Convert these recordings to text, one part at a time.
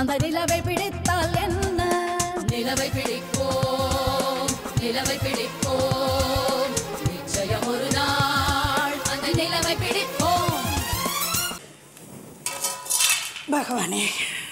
அந்த நிலவை பிடித்தால் என்ன நிலவை பிடிப்போம் நிலவை பிடிப்போம் நிச்சயம் ஒரு நாள் அந்த நிலவை பிடிப்போம் பகவானே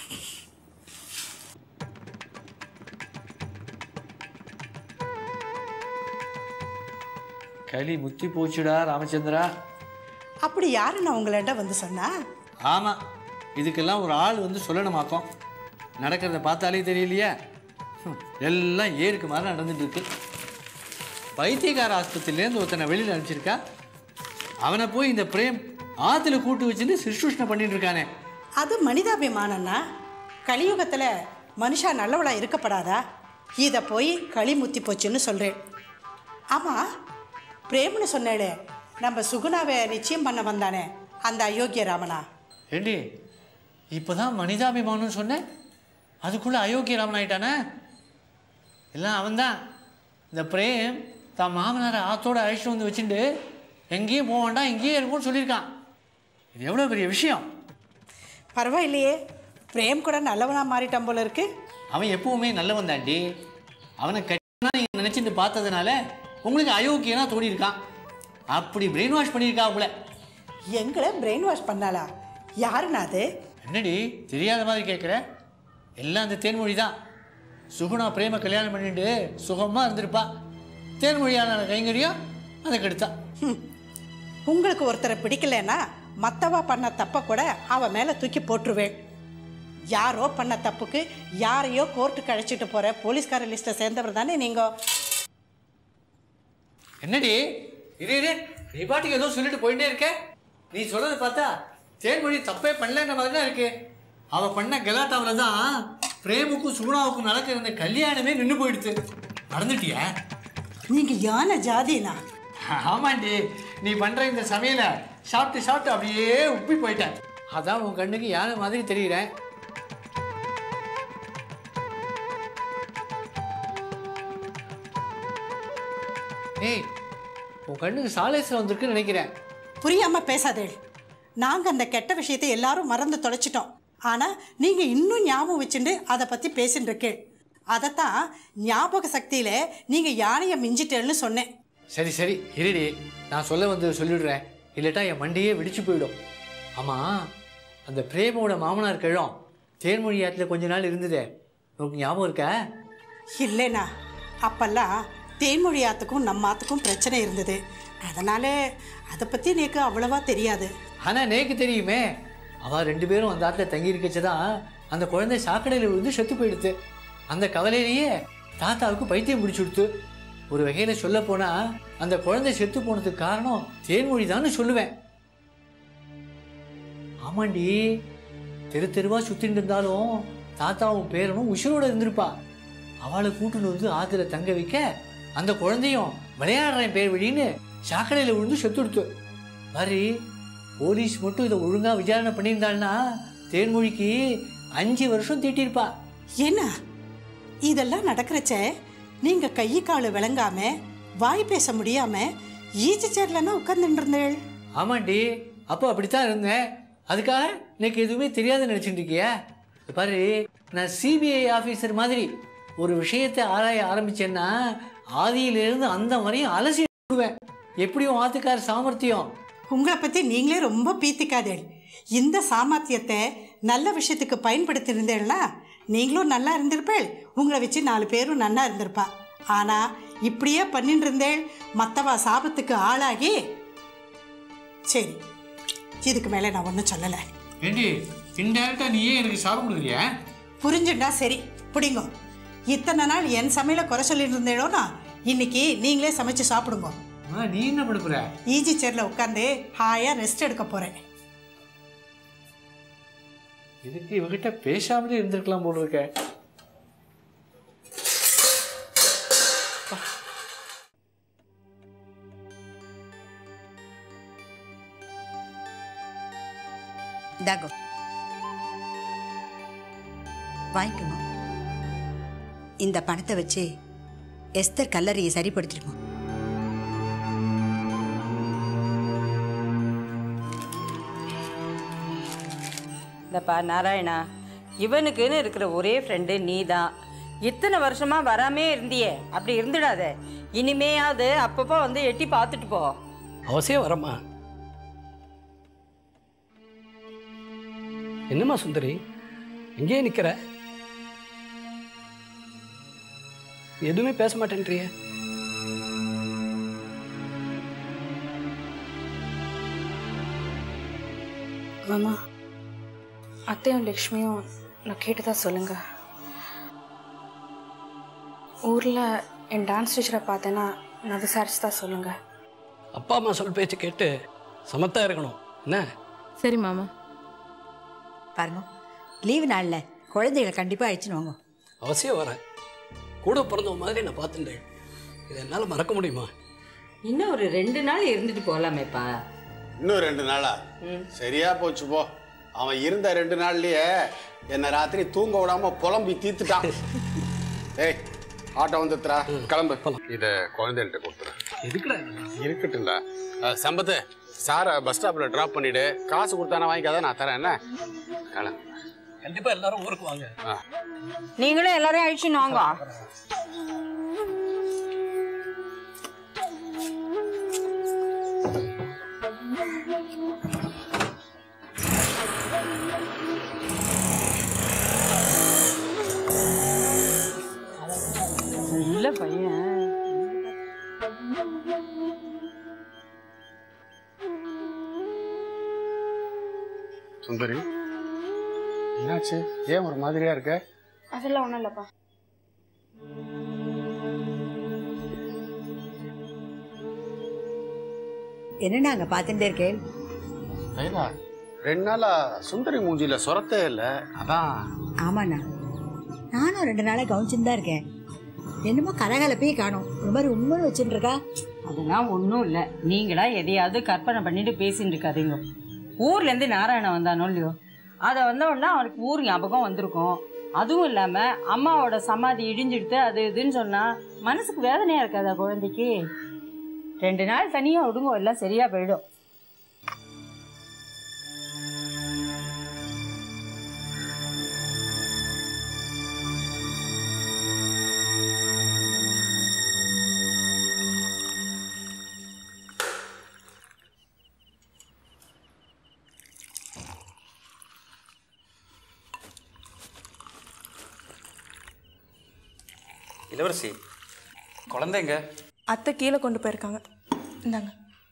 களி முத்தி போச்சுடா ராமச்சந்திரா அப்படி யாரு நான் உங்கள்ட்ட வந்து சொன்னா ஆமாம் இதுக்கெல்லாம் ஒரு ஆள் வந்து சொல்லணுமாக்கும் நடக்கிறத பார்த்தாலே தெரியலையா ஹம், எல்லாம் ஏருக்கு மாதிரி நடந்துட்டு இருக்கு பைத்தியக்கார ஆஸ்பத்திரியிலேருந்து ஒருத்தனை வெளியில் அனுப்பிச்சிருக்கா அவனை போய் இந்த பிரேம் ஆற்றுல கூட்டு வச்சுட்டு சிருஷ்ருஷ்ணை பண்ணிட்டு இருக்கானே அது மனிதாபிமானம்னா கலியுகத்தில் மனுஷா நல்லவளா இருக்கப்படாதா இதை போய் களி முத்தி போச்சுன்னு சொல்கிறேன் ஆமாம் பிரேம்னு சொன்னேளே நம்ம சுகுணாவை நிச்சயம் பண்ண வந்தானே அந்த அயோக்கிய ராமனா ஏண்டி இப்போதான் மனிதாபிமானம்னு சொன்னேன் அதுக்குள்ளே அயோக்கிய ராமன் ஆயிட்டானே எல்லாம் அவன்தான் இந்த பிரேம் தான் மாமனாரை ஆத்தோட அழைச்சிட்டு வந்து வச்சுட்டு எங்கேயும் போக வேண்டாம் இங்கேயே இருக்கும்னு சொல்லியிருக்கான் இது எவ்வளோ பெரிய விஷயம் பரவாயில்லையே பிரேம் கூட நல்லவனா மாறிட்டான் போல இருக்கு அவன் எப்பவுமே நல்லவன் தாண்டி அவனை கட்டினா நீங்கள் நினச்சிட்டு பார்த்ததுனால உங்களுக்கு அயோக்கியனா தோடி இருக்கான் அப்படி பிரெயின் வாஷ் பண்ணியிருக்கா அவங்கள எங்களை பிரெயின் வாஷ் பண்ணாளா யாருண்ணா அது என்னடி தெரியாத மாதிரி கேட்குற எல்லாம் அந்த தேன்மொழி தான் சுகுணா பிரேம கல்யாணம் பண்ணிட்டு சுகமாக இருந்திருப்பா தேன்மொழியான கைங்கரியம் அதை கெடுத்தா ஹம். உங்களுக்கு ஒருத்தரை பிடிக்கலன்னா மத்தவா பண்ண தப்பை கூட அவ மேலே தூக்கி போட்டுருவேன் யாரோ பண்ண தப்புக்கு யாரையோ கோர்ட்டுக்கு அழைச்சிட்டு போற போலீஸ்கார லிஸ்ட்டை சேர்ந்தவர் தானே நீங்கள் என்னடி இரு இரு நீ பாட்டுக்கு ஏதோ சொல்லிட்டு போயிட்டே இருக்க நீ சொல்றத பார்த்தா தேன்மொழி தப்பே பண்ணலன்ற மாதிரி தான் இருக்கு அவ பண்ண கலாட்டாவில் தான் பிரேமுக்கும் சுகுணாவுக்கும் நடக்க இருந்த கல்யாணமே நின்று போயிடுச்சு மறந்துட்டியா நீங்கள் யானை ஜாதினா ஆமாண்டி நீ பண்ற இந்த சமையல சாப்பிட்டு சாப்பிட்டு அப்படியே உப்பி போயிட்ட அதான் உன் கண்ணுக்கு யானை மாதிரி தெரியுறேன் ஏய் உன் கண்ணுக்கு சாலேஸ்ல வந்திருக்குன்னு நினைக்கிறேன் புரியாம பேசாதே நாங்கள் அந்த கெட்ட விஷயத்தை எல்லாரும் மறந்து தொலைச்சிட்டோம் ஆனால் நீங்கள் இன்னும் ஞாபகம் வச்சுட்டு அதை பற்றி பேசின்னு இருக்கேன் அதைத்தான் ஞாபக சக்தியில் நீங்கள் யானையை மிஞ்சிட்டேன்னு சொன்னேன் சரி சரி இருடி நான் சொல்ல வந்து சொல்லிடுறேன் இல்லட்டா என் மண்டியே வெடிச்சு போயிடும் ஆமாம் அந்த பிரேமோட மாமனார் கிழம் தேன்மொழி ஆற்றுல கொஞ்ச நாள் இருந்ததே உனக்கு ஞாபகம் இருக்கா இல்லைண்ணா அப்பெல்லாம் தேன்மொழி ஆத்துக்கும் நம்ம ஆத்துக்கும் பிரச்சனை இருந்தது அதனால அதை பற்றி எனக்கு அவ்வளவா தெரியாது ஆனால் நேக்கு தெரியுமே அவள் ரெண்டு பேரும் அந்த ஆற்றுல தங்கி இருக்கச்சு தான் அந்த குழந்தை சாக்கடையில் விழுந்து செத்து போயிடுது அந்த கவலையிலேயே தாத்தாவுக்கு பைத்தியம் பிடிச்சி கொடுத்து ஒரு வகையில் சொல்ல போனால் அந்த குழந்தை செத்து போனதுக்கு காரணம் தேன்மொழி தான்னு சொல்லுவேன் ஆமாண்டி தெரு தெருவா சுத்தின்னு இருந்தாலும் தாத்தாவும் பேரனும் உயிரோட இருந்திருப்பா அவளை கூட்டுன்னு வந்து ஆத்துல தங்க வைக்க அந்த குழந்தையும் விளையாடுறேன் பேர் வழின்னு சாக்கடையில் விழுந்து செத்துடுத்து மாதிரி போலீஸ் மட்டும் இதை ஒழுங்கா விசாரணை பண்ணியிருந்தாள்னா தேன்மொழிக்கு அஞ்சு வருஷம் தீட்டியிருப்பா என்ன இதெல்லாம் நடக்கிறச்ச நீங்கள் கை கால் விளங்காம வாய் பேச முடியாம ஈச்சி சேர்லன்னா உட்காந்துட்டு இருந்தேள் ஆமாண்டி அப்போ அப்படித்தான் இருந்தேன் அதுக்காக எனக்கு எதுவுமே தெரியாதுன்னு நினச்சிட்டு இருக்கியா இத பாரு நான் சிபிஐ ஆஃபீஸர் மாதிரி ஒரு விஷயத்தை ஆராய ஆரம்பிச்சேன்னா ஆதியிலிருந்து அந்த வரையும் அலசி விடுவேன் எப்படியும் ஆத்துக்கார சாமர்த்தியம் உங்களை பற்றி நீங்களே ரொம்ப பீத்திக்காதேள் இந்த சாமர்த்தியத்தை நல்ல விஷயத்துக்கு பயன்படுத்தியிருந்தேன்னா நீங்களும் நல்லா இருந்திருப்பேள் உங்களை வச்சு நாலு பேரும் நல்லா இருந்திருப்பா ஆனால் இப்படியே பண்ணிட்டு இருந்தேள் மற்றவா சாபத்துக்கு ஆளாகி சரி இதுக்கு மேலே நான் ஒன்றும் சொல்லலை ஏண்டி இன்டெரக்டாக நீயே எனக்கு சாப்பிட கொடுக்குறியா புரிஞ்சுண்டா சரி பிடிங்கோ இத்தனை நாள் என் சமையலை குறை சொல்லிட்டு இருந்தேனோனா இன்னைக்கு நீங்களே சமைச்சு சாப்பிடுங்க ஆ நீ என்ன பண்ண போற ஈஜி சேரில் உட்காந்து ஹாயாக ரெஸ்ட் எடுக்க போகிறேன் இதுக்கு இவகிட்ட பேசாமலே இருந்திருக்கலாம் போல இருக்க இந்தாங்கோ வாங்கிக்கோங்க இந்த பணத்தை வச்சு எஸ்தர் கல்லறையை சரிப்படுத்திடுவோம் இந்தப்பா நாராயணா இவனுக்குன்னு இருக்கிற ஒரே ஃப்ரெண்டு நீ தான் இத்தனை வருஷமா வராமே இருந்தியே அப்படி இருந்துடாத இனிமேயாவது அப்பப்போ வந்து எட்டி பார்த்துட்டு போ அவசியம் வரம்மா என்னம்மா சுந்தரி இங்கேயே நிற்கிற எதுவுமே பேச மாட்டேன்றியே மாமா அத்தையும் லக்ஷ்மியும் நான் கேட்டதா சொல்லுங்க ஊரில் என் டான்ஸ் டீச்சரை பார்த்தேன்னா நான் விசாரிச்சு தான் சொல்லுங்க அப்பா அம்மா சொல் பேச்சு கேட்டு சமத்தா இருக்கணும் என்ன சரி மாமா பாருங்க லீவு நாளில் குழந்தைகளை கண்டிப்பாக அழைச்சின்னு வாங்க அவசியம் வரேன் கூட பிறந்தவ மாதிரி நான் பார்த்துட்டேன் இதை என்னால் மறக்க முடியுமா இன்னும் ஒரு ரெண்டு நாள் இருந்துட்டு போகலாமேப்பா இன்னும் ரெண்டு நாளா சரியா போச்சு போ அவன் இருந்த ரெண்டு நாள்லயே என்னை ராத்திரி தூங்க விடாம புலம்பி தீர்த்துட்டான் ஏய் ஆட்டோ வந்துத்துறா கிளம்பு இதை குழந்தைகள்கிட்ட கொடுத்துறேன் எதுக்குடா இருக்கட்டும்டா அஹ், சம்பத்து சாரை பஸ் ஸ்டாப்பில் ட்ராப் பண்ணிவிடு காசு கொடுத்தானே வாங்கிக்காத நான் தரேன் என்ன கிளம்பு கண்டிப்பாக எல்லாரும் ஊருக்கு வாங்க ஆ நீங்களும் எல்லாரையும் அழிச்சுன்னு வாங்க நல்ல பையன் சுந்தரி என்னாச்சு ஏன் ஒரு மாதிரியா இருக்க அதெல்லாம் ஒன்றும் இல்லைப்பா என்னண்ணா அங்கே பார்த்துட்டே இருக்கேன் லைலா ரெண்டு நாளா சுந்தரி மூஞ்சில சொரத்தே இல்லை அதான் ஆமாண்ணா நானும் ரெண்டு நாளாக கவனிச்சுன்னு தான் இருக்கேன் என்னமோ கலகலப்பே காணும் ஒரு மாதிரி உண்மைன்னு வச்சுட்டு இருக்கா அதெல்லாம் ஒன்றும் இல்லை நீங்களா எதையாவது கற்பனை பண்ணிட்டு பேசிட்டு இருக்காதீங்க ஊர்லேருந்து நாராயணன் வந்தானோ இல்லையோ அதை வந்த உடனே அவனுக்கு ஊர் ஞாபகம் வந்திருக்கும் அதுவும் இல்லாமல் அம்மாவோட சமாதி இடிஞ்சிடுத்து அது இதுன்னு சொன்னால் மனசுக்கு வேதனையாக இருக்காதா குழந்தைக்கு ரெண்டு நாள் தனியாக விடுங்க எல்லாம் சரியாக போயிடும் இளவரசி குழந்தைங்க அத்தை கீழே கொண்டு போயிருக்காங்க இந்தாங்க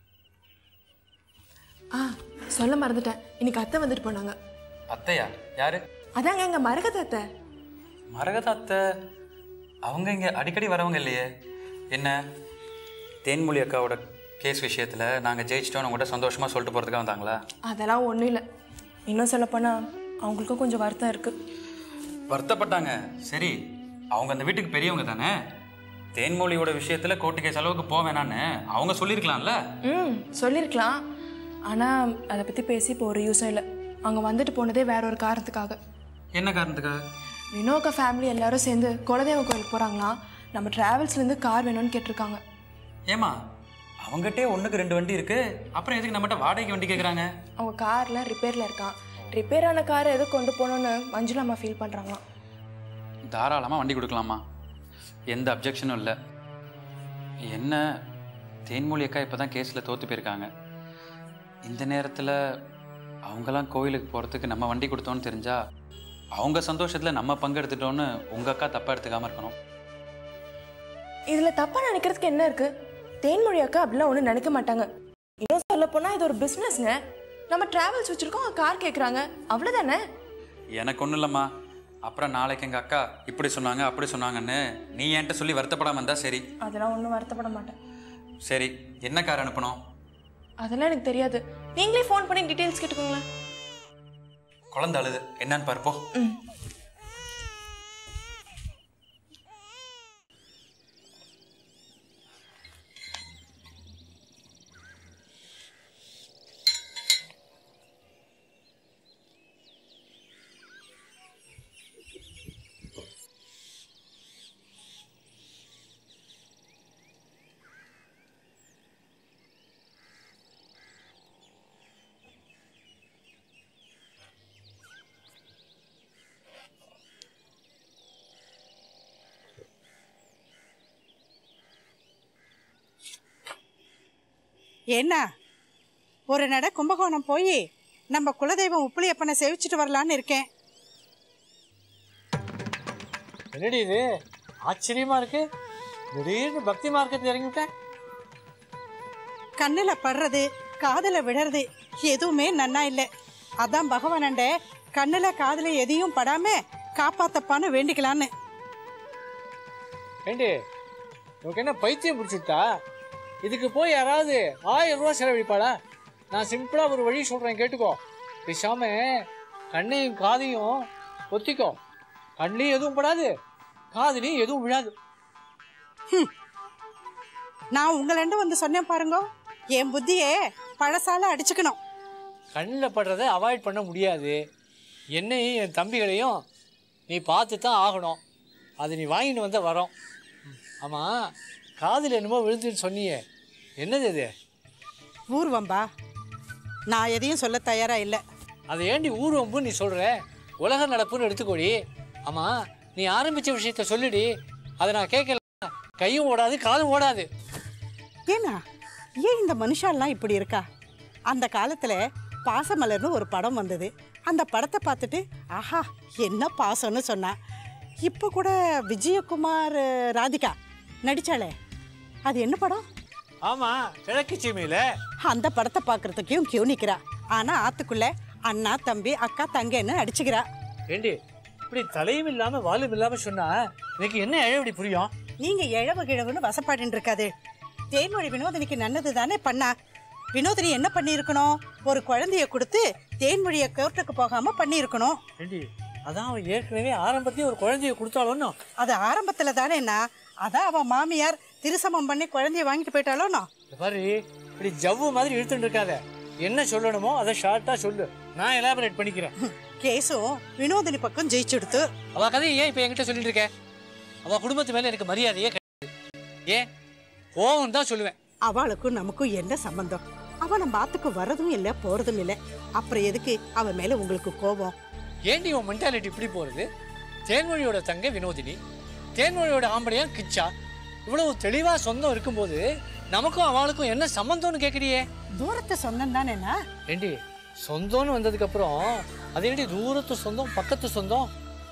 ஆ சொல்ல மறந்துட்டேன் இன்னைக்கு அத்தை வந்துட்டு போனாங்க அத்தையா யாரு அதாங்க எங்க மரகத அத்தை மரகத அத்தை அவங்க இங்க அடிக்கடி வரவங்க இல்லையே என்ன தேன்மொழி அக்காவோட கேஸ் விஷயத்துல நாங்க ஜெயிச்சிட்டோம் உங்கள்கிட்ட சந்தோஷமா சொல்லிட்டு போறதுக்காக வந்தாங்களா அதெல்லாம் ஒன்றும் இல்லை இன்னும் சொல்லப்போனால் அவங்களுக்கும் கொஞ்சம் வருத்தம் இருக்குது வருத்தப்பட்டாங்க சரி அவங்க அந்த வீட்டுக்கு பெரியவங்க தானே தேன்மொழியோட விஷயத்துல கோர்ட்டு கேஸ் அளவுக்கு போக வேணான்னு அவங்க சொல்லியிருக்கலாம்ல ம் சொல்லியிருக்கலாம் ஆனால் அதை பற்றி பேசி இப்போ ஒரு யூஸும் இல்லை அவங்க வந்துட்டு போனதே வேற ஒரு காரணத்துக்காக என்ன காரணத்துக்காக வினோக்கா ஃபேமிலி எல்லாரும் சேர்ந்து குலதெய்வ கோயிலுக்கு போகிறாங்களாம் நம்ம டிராவல்ஸ்லேருந்து கார் வேணும்னு கேட்டிருக்காங்க ஏமா அவங்ககிட்டே ஒண்ணுக்கு ரெண்டு வண்டி இருக்கு அப்புறம் எதுக்கு நம்மகிட்ட வாடகைக்கு வண்டி கேட்குறாங்க அவங்க காரில் ரிப்பேரில் இருக்கான் ரிப்பேர் ஆன காரை எது கொண்டு போகணுன்னு மஞ்சுளா அம்மா ஃபீல் பண்ணுறாங்களாம் தாராளமாக வண்டி கொடுக்கலாமா எந்த அப்ஜெக்ஷனும் இல்லை என்ன தேன்மொழி அக்கா இப்போ தான் கேஸில் தோற்று போயிருக்காங்க இந்த நேரத்தில் அவங்கெல்லாம் கோயிலுக்கு போகிறதுக்கு நம்ம வண்டி கொடுத்தோன்னு தெரிஞ்சா அவங்க சந்தோஷத்தில் நம்ம பங்கெடுத்துட்டோன்னு உங்கள் அக்கா தப்பாக எடுத்துக்காம இருக்கணும் இதில் தப்பாக நினைக்கிறதுக்கு என்ன இருக்குது தேன்மொழி அக்கா அப்படிலாம் ஒன்றும் நினைக்க மாட்டாங்க இன்னும் சொல்ல போனால் இது ஒரு பிஸ்னஸ்ங்க நம்ம டிராவல்ஸ் வச்சுருக்கோம் அவங்க கார் கேட்குறாங்க அவ்வளோதானே எனக்கு ஒன்றும் இல்லைம்மா அப்புறம் நாளைக்கு எங்கள் அக்கா இப்படி சொன்னாங்க அப்படி சொன்னாங்கன்னு நீ என்கிட்ட சொல்லி வருத்தப்படாமல் இருந்தால் சரி அதெல்லாம் ஒன்றும் வருத்தப்பட மாட்டேன் சரி என்ன கார் அனுப்பணும் அதெல்லாம் எனக்கு தெரியாது நீங்களே ஃபோன் பண்ணி டீட்டெயில்ஸ் கேட்டுக்கோங்களேன் குழந்தை அழுது என்னன்னு பார்ப்போம் ம் ஏன்னா ஒரு நட கும்பகோணம் போய் நம்ம குலதெய்வம் உப்புளியப்பனை சேவிச்சுட்டு வரலான்னு இருக்கேன் என்னடி இது ஆச்சரியமா இருக்கு திடீர்னு பக்தி மார்க்கத்தில் இறங்கிவிட்டேன் கண்ணில் படுறது காதில் விடுறது எதுவுமே நன்னா இல்லை அதான் பகவானண்ட கண்ணில் காதில் எதையும் படாம காப்பாத்தப்பான்னு வேண்டிக்கலான்னு ஏண்டி உனக்கு என்ன பைத்தியம் பிடிச்சிட்டா இதுக்கு போய் யாராவது ஆயிரம் ரூபா செலவழிப்பாளா நான் சிம்பிளாக ஒரு வழி சொல்கிறேன் கேட்டுக்கோ பேசாம கண்ணையும் காதையும் ஒத்திக்கோ கண்ணையும் எதுவும் படாது காதுலையும் எதுவும் விழாது நான் உங்களண்டு வந்து சொன்னேன் பாருங்க என் புத்தியே பழசால அடிச்சுக்கணும் கண்ணில் படுறதை அவாய்ட் பண்ண முடியாது என்னையும் என் தம்பிகளையும் நீ பார்த்து தான் ஆகணும் அது நீ வாங்கிட்டு வந்த வரோம் ஆமாம் காதில் என்னமோ விழுந்துன்னு சொன்னியே என்னது இது ஊர்வம்பா நான் எதையும் சொல்ல தயாரா இல்லை அதை ஏண்டி ஊர்வம்புன்னு நீ சொல்கிற உலக நடப்புன்னு எடுத்துக்கோடி ஆமாம் நீ ஆரம்பித்த விஷயத்த சொல்லுடி அதை நான் கேட்கல கையும் ஓடாது காதும் ஓடாது ஏன்னா ஏன் இந்த மனுஷாலாம் இப்படி இருக்கா அந்த காலத்துல பாசமலர்னு ஒரு படம் வந்தது அந்த படத்தை பார்த்துட்டு ஆஹா என்ன பாசம்னு சொன்னா இப்போ கூட விஜயகுமார் ராதிகா நடிச்சாளே அது என்ன படம் ஆமாம் கிழக்கு சீமையில் அந்த படத்தை பார்க்கறதுக்கும் கியூ நிக்கிறா ஆனா ஆத்துக்குள்ள அண்ணா தம்பி அக்கா தங்கன்னு அடிச்சுக்கிறா ஏண்டி இப்படி தலையும் இல்லாமல் வாலும் இல்லாமல் சொன்னா எனக்கு என்ன இழவடி புரியும் நீங்க இழவு கிழவுன்னு வசப்பாடின்னு இருக்காது தேன்மொழி வினோதினிக்கு நல்லது தானே பண்ணா வினோதினி என்ன பண்ணியிருக்கணும் ஒரு குழந்தைய கொடுத்து தேன்மொழியை கோர்ட்டுக்கு போகாம பண்ணியிருக்கணும் ஏண்டி அதான் அவன் ஏற்கனவே ஆரம்பத்தையே ஒரு குழந்தைய கொடுத்தாலும் அது ஆரம்பத்துல தானேண்ணா அதான் அவன் மாமியார் திருசமம் பண்ணி குழந்தைய வாங்கிட்டு போயிட்டாலோண்ணா பாரு இப்படி ஜவ்வு மாதிரி இழுத்துட்டு இருக்காத என்ன சொல்லணுமோ அதை ஷார்ட்டாக சொல்லு நான் எலாபரேட் பண்ணிக்கிறேன் கேஸும் வினோதினி பக்கம் ஜெயிச்சுடுத்து அவ கதையை ஏன் இப்போ என்கிட்ட சொல்லிட்டு இருக்க அவ குடும்பத்து மேல எனக்கு மரியாதையே கிடையாது ஏன் கோவம் தான் சொல்லுவேன் அவளுக்கும் நமக்கும் என்ன சம்பந்தம் அவன் நம்ம ஆத்துக்கு வரதும் இல்லை போறதும் இல்லை அப்புறம் எதுக்கு அவன் மேல உங்களுக்கு கோபம் ஏண்டி உன் மென்டாலிட்டி இப்படி போறது தேன்மொழியோட தங்க வினோதினி தேன்மொழியோட ஆம்படையா கிச்சா இவ்வளவு தெளிவா சொந்தம் இருக்கும்போது நமக்கும் அவளுக்கும் என்ன சம்பந்தம்னு கேட்குறியே தூரத்தை சொந்தம் தானேண்ணா ஏண்டி சொந்தம்னு வந்ததுக்கு அப்புறம் அது ஏண்டி தூரத்து சொந்தம் பக்கத்து சொந்தம்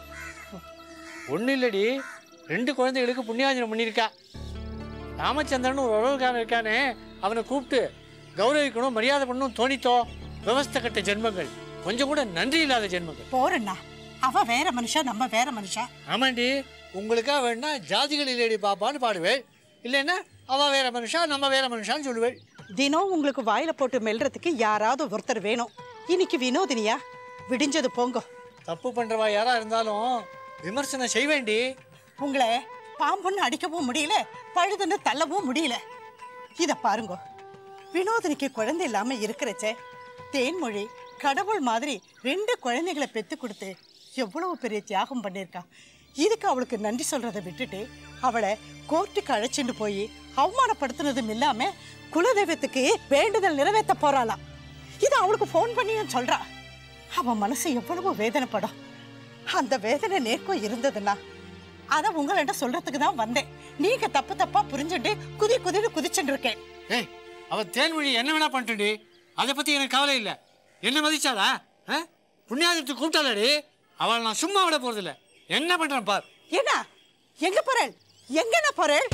ஒன்றும் இல்லடி ரெண்டு குழந்தைகளுக்கு புண்ணியாஜனம் பண்ணியிருக்கா ராமச்சந்திரன் ஒரு உறவுக்காரன் இருக்கானே அவனை கூப்பிட்டு கௌரவிக்கணும் மரியாதை பண்ணணும் தோணித்தோ விவஸ்தை கட்ட ஜென்மங்கள் கொஞ்சம் கூட நன்றி இல்லாத ஜென்மங்கள் போறேண்ணா அவ வேற மனுஷா நம்ம வேற மனுஷா ஆமாண்டி உங்களுக்கா வேணா ஜாதிகள் இல்லடி பாப்பான்னு பாடுவேள் இல்லைன்னா அவ வேற மனுஷா நம்ம வேற மனுஷான்னு சொல்லுவேள் தினம் உங்களுக்கு வாயில போட்டு மெல்றதுக்கு யாராவது ஒருத்தர் வேணும் இன்னைக்கு வினோதினியா விடிஞ்சது போங்க தப்பு பண்றவா யாரா இருந்தாலும் விமர்சனம் செய்வேண்டி உங்களை பாம்புன்னு அடிக்கவும் முடியல பழுதுன்னு தள்ளவும் முடியல இத பாருங்க வினோதினிக்கு குழந்தை இல்லாம இருக்கிறச்சே தேன்மொழி கடவுள் மாதிரி ரெண்டு குழந்தைகளை பெத்து கொடுத்து எவ்வளவு பெரிய தியாகம் பண்ணியிருக்கா இதுக்கு அவளுக்கு நன்றி சொல்றதை விட்டுட்டு அவளை கோர்ட்டுக்கு அழைச்சிட்டு போய் அவமானப்படுத்தினதும் இல்லாம குலதெய்வத்துக்கு வேண்டுதல் நிறைவேற்ற போறாளாம் இது அவளுக்கு ஃபோன் பண்ணியும் சொல்றா அவன் மனசு எவ்வளவு வேதனைப்படும் அந்த வேதனை நேர்க்கும் இருந்ததுன்னா அதை உங்கள்கிட்ட சொல்றதுக்கு தான் வந்தேன் நீங்க தப்பு தப்பா புரிஞ்சுட்டு குதி குதின்னு குதிச்சுட்டு இருக்கேன் ஏய் அவ தேன்மொழி என்ன வேணா பண்ணிட்டுடி அதை பத்தி எனக்கு கவலை இல்லை என்ன மதிச்சாளா ஆ? புண்ணியாதத்துக்கு கூப்பிட்டாளடி அவளை நான் சும்மா விட போறதில்ல என்ன பண்றேன் பார் என்ன எங்க போறேன் எங்கண்ணா போறேன்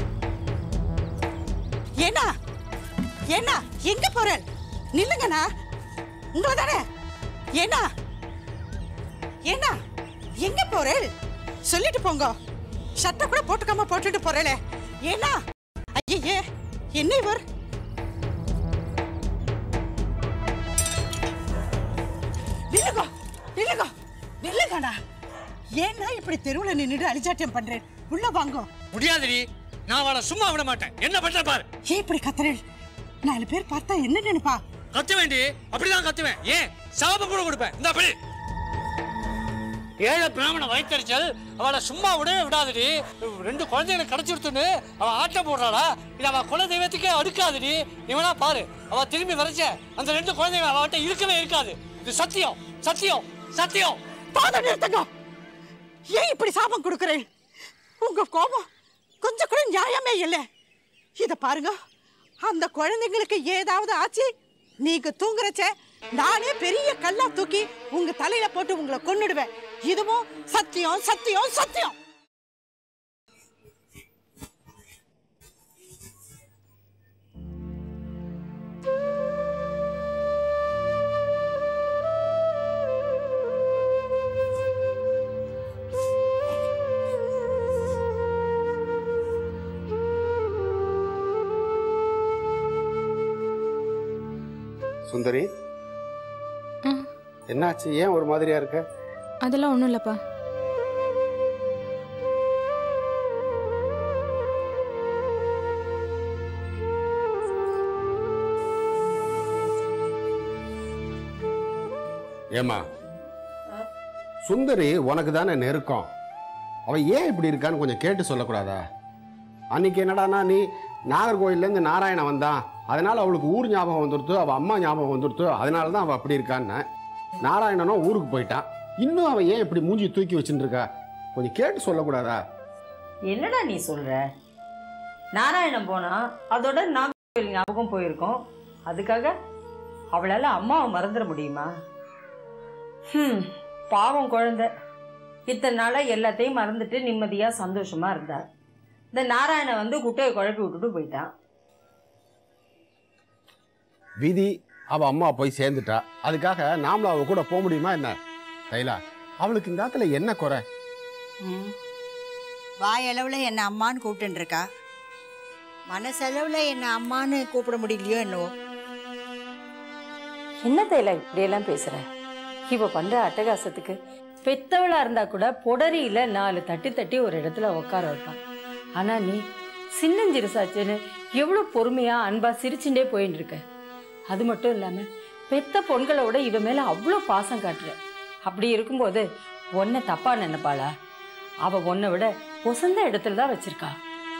ஏன்னா ஏன்னா எங்க போறேன் நில்லுங்கண்ணா உங்களை தானே ஏன்னா ஏன்னா எங்க போறேன் சொல்லிட்டு போங்க சட்டை கூட போட்டுக்காம போட்டுட்டு போறேளே ஏன்னா ஐயே என்ன இவர் நில்லுங்க நில்லுங்க நில்லுங்கண்ணா ஏன்னா இப்படி தெருவுல நின்னுட்டு அலிச்சாட்டியம் பண்றேன் உள்ள வாங்க முடியாதுடி நான் அவளை சும்மா விட மாட்டேன் என்ன பண்ற பார் ஏன் இப்படி கத்துறேன் நாலு பேர் பார்த்தா என்ன நினைப்பா கத்துவேண்டி அப்படிதான் கத்துவேன் ஏன் சாபம் கூட கொடுப்பேன் இந்த அப்படி ஏழை பிராமண வயிற்றுச்சல் அவளை சும்மா விடவே விடாதடி ரெண்டு குழந்தைகளை கடத்தி கொடுத்துன்னு அவள் ஆட்டம் போடுறாளா இது அவள் குல தெய்வத்துக்கே அடுக்காதுடி நீ வேணா பாரு அவள் திரும்பி வரைச்ச அந்த ரெண்டு குழந்தைங்க அவள்கிட்ட இருக்கவே இருக்காது இது சத்தியம் சத்தியம் சத்தியம் பாதம் நிறுத்துங்க ஏன் இப்படி சாபம் கொடுக்குறேன் உங்க கோபம் கொஞ்சம் கூட நியாயமே இல்லை இத பாருங்க அந்த குழந்தைங்களுக்கு ஏதாவது ஆச்சு நீங்க தூங்குறச்ச நானே பெரிய கல்லா தூக்கி உங்க தலையில போட்டு உங்களை கொன்னுடுவேன் இதுவும் சத்தியம் சத்தியம் சத்தியம் சுந்தரி என்னாச்சு ஏன் ஒரு மாதிரியா இருக்க அதெல்லாம் ஒன்றும் இல்லைப்பா ஏமா சுந்தரி உனக்கு தானே நெருக்கம் அவன் ஏன் இப்படி இருக்கான்னு கொஞ்சம் கேட்டு சொல்லக்கூடாதா அன்னைக்கு என்னடானா நீ நாகர்கோயிலேருந்து நாராயணன் வந்தான் அதனால அவளுக்கு ஊர் ஞாபகம் வந்துடுத்து அவள் அம்மா ஞாபகம் வந்துடுத்து அதனால தான் அவள் அப்படி இருக்கான்னு நாராயணனும் ஊருக்கு போயிட்டான் இன்னும் அவன் ஏன் இப்படி மூஞ்சி தூக்கி வச்சுட்டு இருக்கா கொஞ்சம் கேட்டு சொல்லக்கூடாதா என்னடா நீ சொல்ற நாராயணன் போனா அதோட நாகர்கோவில் ஞாபகம் போயிருக்கோம் அதுக்காக அவளால அம்மாவை மறந்துட முடியுமா ஹம் பாவம் குழந்தை இத்தனை நாளா எல்லாத்தையும் மறந்துட்டு நிம்மதியா சந்தோஷமா இருந்தா இந்த நாராயணன் வந்து குட்டையை குழப்பி விட்டுட்டு போயிட்டான் விதி அவ அம்மா போய் சேர்ந்துட்டா அதுக்காக நாமளும் அவ கூட போக முடியுமா என்ன கைலா அவளுக்கு இந்த இடத்துல என்ன குறை ம் வாயளவில் என்னை அம்மான்னு கூப்பிட்டுன்னு இருக்கா மனசளவில் என்னை அம்மான்னு கூப்பிட முடியலையோ என்னவோ என்ன தைலா இப்படியெல்லாம் பேசுற இவ பண்ற அட்டகாசத்துக்கு பெத்தவளா இருந்தா கூட பொடரியில நாலு தட்டி தட்டி ஒரு இடத்துல உட்கார வைப்பான் ஆனா நீ சின்னஞ்சிறுசாச்சுன்னு எவ்வளவு பொறுமையா அன்பா சிரிச்சுட்டே போயின்னு இருக்க அது மட்டும் இல்லாம பெத்த பொண்களோட இவ மேல அவ்வளோ பாசம் காட்டுற அப்படி இருக்கும்போது உன்னை தப்பா நினைப்பாளா அவ உன்னை விட ஒசந்த இடத்துல தான் வச்சிருக்கா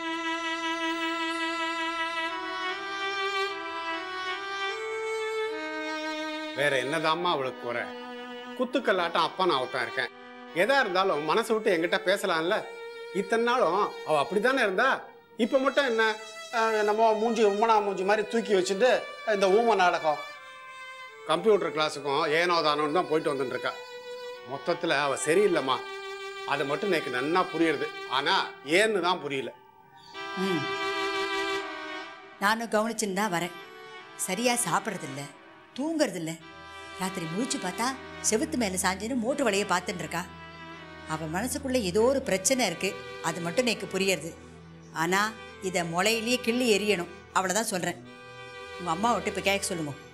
வேற என்னதாம்மா அவளுக்கு குறை குத்துக்கல்லாட்டம் அப்பா நான் அவத்தான் இருக்கேன் எதா இருந்தாலும் மனசை விட்டு என்கிட்ட பேசலாம்ல இத்தனை நாளும் அவ அப்படித்தானே இருந்தா இப்ப மட்டும் என்ன அஹ், நம்ம மூஞ்சி உம்மனா மூஞ்சி மாதிரி தூக்கி வச்சுட்டு இந்த ஊம நாடகம் கம்ப்யூட்டர் கிளாஸுக்கும் ஏனோ தானோன்னு தான் போயிட்டு வந்துட்டு இருக்கா மொத்தத்துல அவ சரியில்லைம்மா அது மட்டும் எனக்கு நன்னா புரியுது ஆனா ஏன்னு தான் புரியல ம் நானும் கவனிச்சுன்னு தான் வரேன் சரியாக சாப்பிட்றதில்ல தூங்குறதில்ல ராத்திரி முழிச்சு பார்த்தா செவுத்து மேலே சாஞ்சுன்னு மூட்டு வலையை பார்த்துட்டு இருக்கா அவன் மனசுக்குள்ளே ஏதோ ஒரு பிரச்சனை இருக்குது அது மட்டும் எனக்கு புரியறது ஆனால் இதை முளையிலேயே கிள்ளி எறியணும் அவ்வளோதான் சொல்கிறேன் உங்கள் அம்மா விட்டு இப்போ கேட்க சொல்லுங்க